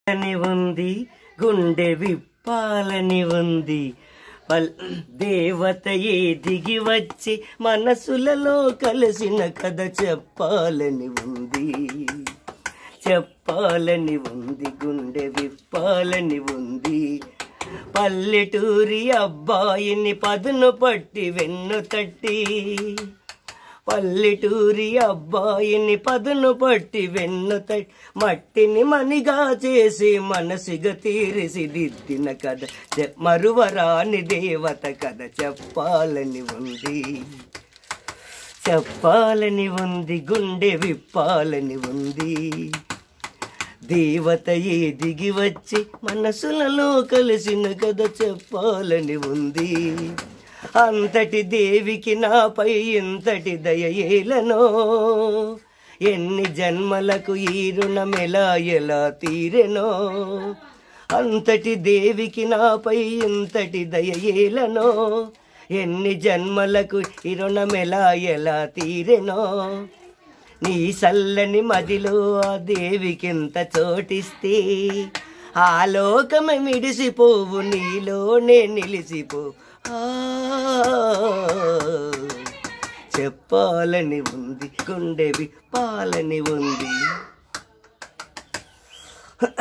అని ఉంది గుండె విప్పాలని ఉంది పల్ దేవతయే దిగి వచ్చి మనసులలో కలిసిన కథ చెప్పాలని ఉంది చెప్పాలని ఉంది గుండె విప్పాలని ఉంది పల్లెటూరి అబ్బాయిని పదును పట్టి వెన్ను తట్టి పల్లెటూరి అబ్బాయిని పదును పట్టి వెన్ను తట్టి మట్టిని మనిగా చేసి మనసిగా తీరిసి దిద్దిన కథ చె- మరువరాని దేవత కథ చెప్పాలని ఉంది చెప్పాలని ఉంది గుండె విప్పాలని ఉంది దేవతయే దిగి వచ్చి మనసులలో కలిసిన కథ చెప్పాలని ఉంది అంతటి దేవికి నాపై ఇంతటి దయయేలనో ఎన్ని జన్మలకు ఈ రుణం ఎలా ఎలా తీరెనో అంతటి దేవికి నాపై ఇంతటి దయయేలనో ఎన్ని జన్మలకు ఈ రుణం ఎలా ఎలా తీరెనో నీ సల్లని మదిలో ఆ దేవికింత చోటిస్తే ఆ లోకమే మిడిసిపోవు నీలోనే నిలిసిపో ఆ, చెప్పాలని ఉంది గుండెవి పాలని ఉంది